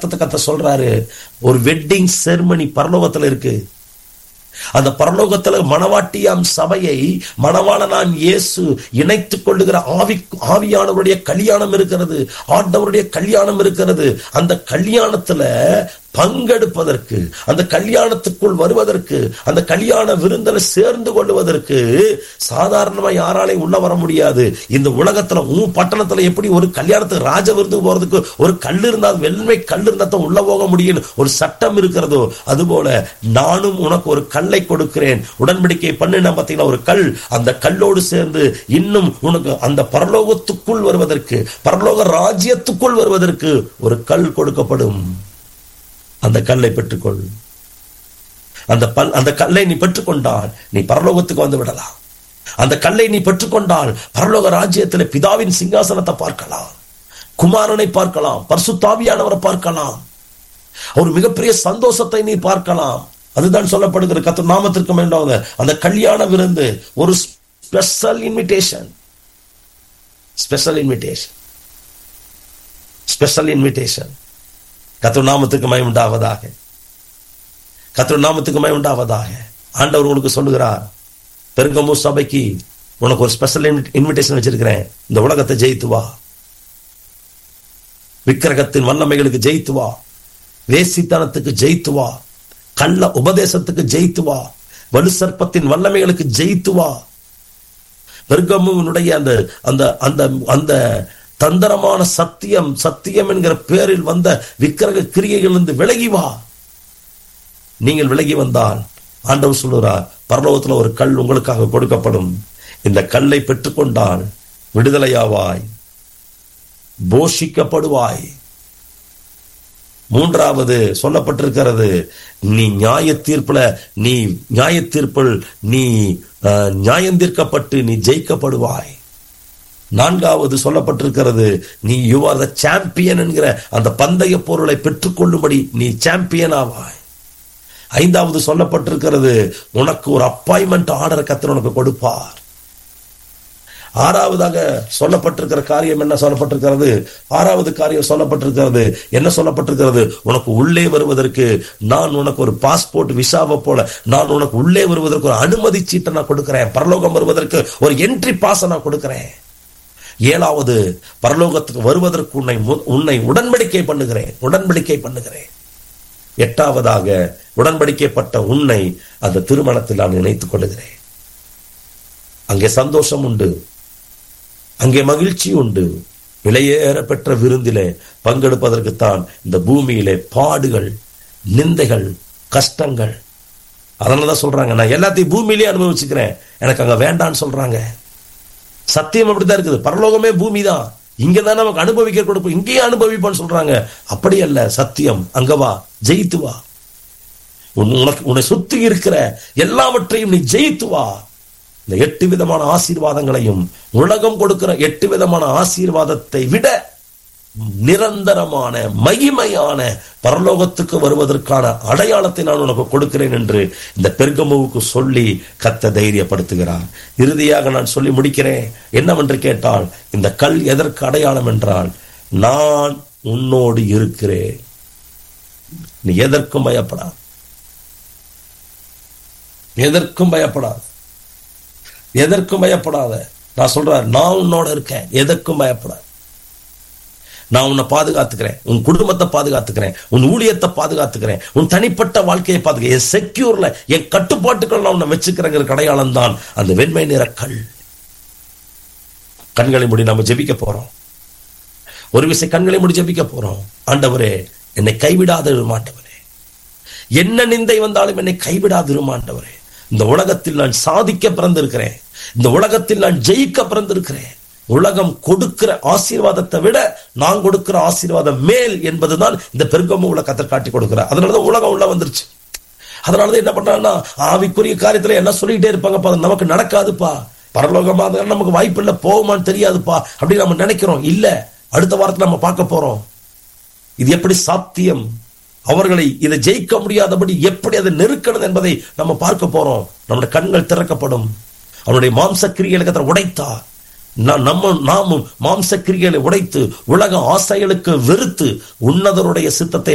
வார்த்தை கத்த சொல்றாரு ஒரு வெட்டிங் செர்மனி பரலோகத்துல இருக்கு அந்த பரலோகத்துல மணவாட்டியாம் சபையை மணவாளனாம் இயேசு இணைத்துக் கொள்ளுகிற ஆவி ஆவியானவருடைய கல்யாணம் இருக்கிறது ஆண்டவருடைய கல்யாணம் இருக்கிறது அந்த கல்யாணத்துல பங்கெடுப்பதற்கு அந்த கல்யாணத்துக்குள் வருவதற்கு அந்த கல்யாண விருந்தில் சேர்ந்து கொள்வதற்கு சாதாரணமா யாராலையும் உள்ள வர முடியாது இந்த உலகத்துல உன் பட்டணத்துல எப்படி ஒரு கல்யாணத்துக்கு ராஜ விருந்துக்கு போறதுக்கு ஒரு கல் இருந்தா வெண்மை கல் இருந்தா தான் உள்ள போக முடியும் ஒரு சட்டம் இருக்கிறதோ அதுபோல நானும் உனக்கு ஒரு கல்லை கொடுக்கிறேன் உடன்படிக்கை பண்ணின பார்த்தீங்கன்னா ஒரு கல் அந்த கல்லோடு சேர்ந்து இன்னும் உனக்கு அந்த பரலோகத்துக்குள் வருவதற்கு பரலோக ராஜ்யத்துக்குள் வருவதற்கு ஒரு கல் கொடுக்கப்படும் அந்த கல்லை பெற்றுக்கொள் அந்த பல் அந்த கல்லை நீ பெற்றுக்கொண்டால் நீ பரலோகத்துக்கு வந்து விடலாம் அந்த கல்லை நீ பெற்றுக்கொண்டால் பரலோக ராஜ்யத்தில் பிதாவின் சிங்காசனத்தை பார்க்கலாம் குமாரனை பார்க்கலாம் பர்சுத்தாவியானவரை பார்க்கலாம் ஒரு மிகப்பெரிய சந்தோஷத்தை நீ பார்க்கலாம் அதுதான் சொல்லப்படுகிற கத்த நாமத்திற்கு வேண்டாவது அந்த கல்யாண விருந்து ஒரு special invitation special invitation special invitation கத்திர நாமத்துக்கு மயம் உண்டாவதாக கத்திர நாமத்துக்கு மயம் உண்டாவதாக ஆண்டவர் உங்களுக்கு சொல்லுகிறார் பெருங்கமு சபைக்கு உனக்கு ஒரு ஸ்பெஷல் இன்விடேஷன் வச்சிருக்கிறேன் இந்த உலகத்தை ஜெயித்து வா விக்கிரகத்தின் வல்லமைகளுக்கு ஜெயித்து வா வேசித்தனத்துக்கு ஜெயித்து வா கள்ள உபதேசத்துக்கு ஜெயித்து வா வலு சர்ப்பத்தின் வல்லமைகளுக்கு ஜெயித்து வா பெருகமுனுடைய அந்த அந்த அந்த அந்த தந்திரமான சத்தியம் சத்தியம் என்கிற பேரில் வந்த விக்கிரக கிரியைகளிலிருந்து விலகி வா நீங்கள் விலகி வந்தால் ஆண்டவர் சொல்லுறார் பரலோகத்தில் ஒரு கல் உங்களுக்காக கொடுக்கப்படும் இந்த கல்லை பெற்றுக்கொண்டால் விடுதலையாவாய் போஷிக்கப்படுவாய் மூன்றாவது சொல்லப்பட்டிருக்கிறது நீ நியாய தீர்ப்புல நீ நியாய தீர்ப்பில் நீ நியாயம் தீர்க்கப்பட்டு நீ ஜெயிக்கப்படுவாய் நான்காவது சொல்லப்பட்டிருக்கிறது நீ யூ ஆர் த சாம்பியன் என்கிற அந்த பந்தய பொருளை பெற்றுக்கொள்ளும்படி நீ சாம்பியன் ஆவாய் ஐந்தாவது சொல்லப்பட்டிருக்கிறது உனக்கு ஒரு அப்பாயின்மெண்ட் ஆர்டர் கத்தர் உனக்கு கொடுப்பார் ஆறாவதாக சொல்லப்பட்டிருக்கிற காரியம் என்ன சொல்லப்பட்டிருக்கிறது ஆறாவது காரியம் சொல்லப்பட்டிருக்கிறது என்ன சொல்லப்பட்டிருக்கிறது உனக்கு உள்ளே வருவதற்கு நான் உனக்கு ஒரு பாஸ்போர்ட் விசாவை போல நான் உனக்கு உள்ளே வருவதற்கு ஒரு அனுமதி சீட்டை நான் கொடுக்கிறேன் பரலோகம் வருவதற்கு ஒரு என்ட்ரி பாஸை நான் கொடுக்கிறேன் ஏழாவது பரலோகத்துக்கு வருவதற்கு உன்னை உன்னை உடன்படிக்கை பண்ணுகிறேன் உடன்படிக்கை பண்ணுகிறேன் எட்டாவதாக உடன்படிக்கைப்பட்ட உன்னை அந்த திருமணத்தில் நான் இணைத்துக் கொள்ளுகிறேன் அங்கே சந்தோஷம் உண்டு அங்கே மகிழ்ச்சி உண்டு விலையேற பெற்ற விருந்திலே பங்கெடுப்பதற்குத்தான் இந்த பூமியிலே பாடுகள் நிந்தைகள் கஷ்டங்கள் அதனாலதான் சொல்றாங்க நான் எல்லாத்தையும் பூமியிலே அனுபவிச்சுக்கிறேன் எனக்கு அங்க வேண்டான்னு சொல்றாங்க சத்தியம் அப்படித்தான் இருக்குது பரலோகமே பூமி தான் இங்க தான் நமக்கு அனுபவிக்க கொடுப்போம் இங்கேயே அனுபவிப்பான்னு சொல்றாங்க அப்படி அல்ல சத்தியம் அங்க வா ஜெயித்து வா உனக்கு உன்னை சுத்தி இருக்கிற எல்லாவற்றையும் நீ ஜெயித்து வா இந்த எட்டு விதமான ஆசீர்வாதங்களையும் உலகம் கொடுக்கிற எட்டு விதமான ஆசீர்வாதத்தை விட நிரந்தரமான மகிமையான பரலோகத்துக்கு வருவதற்கான அடையாளத்தை நான் உனக்கு கொடுக்கிறேன் என்று இந்த பெருகமுவுக்கு சொல்லி கத்த தைரியப்படுத்துகிறார் இறுதியாக நான் சொல்லி முடிக்கிறேன் என்னவென்று கேட்டால் இந்த கல் எதற்கு அடையாளம் என்றால் நான் உன்னோடு இருக்கிறேன் நீ எதற்கும் பயப்படாது எதற்கும் பயப்படாது எதற்கும் பயப்படாத நான் சொல்றேன் நான் உன்னோட இருக்கேன் எதற்கும் பயப்படாது நான் உன்னை பாதுகாத்துக்கிறேன் உன் குடும்பத்தை பாதுகாத்துக்கிறேன் உன் ஊழியத்தை பாதுகாத்துக்கிறேன் உன் தனிப்பட்ட வாழ்க்கையை பாதுகா என் செக்யூர்ல என் கட்டுப்பாட்டுக்கள் நான் உன்னை வச்சுக்கிறேங்கிற அடையாளம் தான் அந்த வெண்மை நிற கல் கண்களை முடி நாம ஜெபிக்க போறோம் ஒரு விஷயம் கண்களை முடி ஜெபிக்க போறோம் ஆண்டவரே என்னை கைவிடாத ஆண்டவரே என்ன நிந்தை வந்தாலும் என்னை கைவிடாது ஆண்டவரே இந்த உலகத்தில் நான் சாதிக்க பிறந்திருக்கிறேன் இந்த உலகத்தில் நான் ஜெயிக்க பிறந்திருக்கிறேன் உலகம் கொடுக்கிற ஆசீர்வாதத்தை விட நான் கொடுக்கிற ஆசீர்வாதம் மேல் என்பதுதான் இந்த பெருங்கம உள்ள கத்தர் காட்டி கொடுக்கிறார் அதனாலதான் உலகம் உள்ள வந்துருச்சு அதனாலதான் என்ன பண்றாங்கன்னா ஆவிக்குரிய காரியத்துல என்ன சொல்லிட்டே இருப்பாங்கப்பா அது நமக்கு நடக்காதுப்பா பரலோகமா நமக்கு வாய்ப்பு இல்லை போகுமான்னு தெரியாதுப்பா அப்படின்னு நம்ம நினைக்கிறோம் இல்ல அடுத்த வாரத்தில் நம்ம பார்க்க போறோம் இது எப்படி சாத்தியம் அவர்களை இதை ஜெயிக்க முடியாதபடி எப்படி அதை நெருக்கணும் என்பதை நம்ம பார்க்க போறோம் நம்முடைய கண்கள் திறக்கப்படும் அவனுடைய மாம்ச கிரியைகளை உடைத்தார் நம்ம நாமும் மாம்ச கிரிகளை உடைத்து உலக ஆசைகளுக்கு வெறுத்து உன்னதருடைய சித்தத்தை